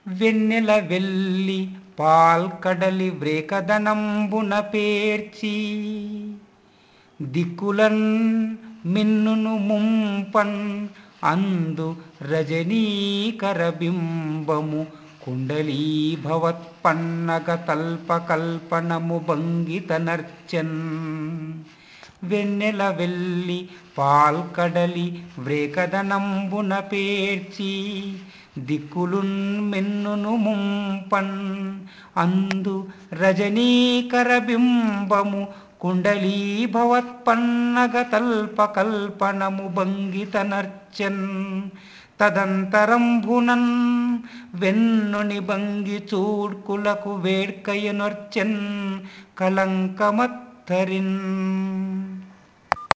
వెన్నెల వెల్లి పాల్కడలి వ్రేకదనంబున పేర్చి దిక్కులన్ మిన్నును ముంపన్ అందు రజనీకర బింబము కుండలీభవత్పన్నగ తల్పకల్పనము భంగిత నర్చన్ వెన్నెల వెల్లి పాల్కడలి వ్రేకదనంబున పేర్చి దిక్కులున్ మెన్నును ముంపన్ అందు రజనీకర బింబము కుండలీభవత్పన్నగ తల్పకల్పనము భంగిత నర్చన్ తదంతరంభునన్ వెన్నుని భంగి చూడ్కులకు వేడ్కయనొర్చెన్ కలంకమత్తరిన్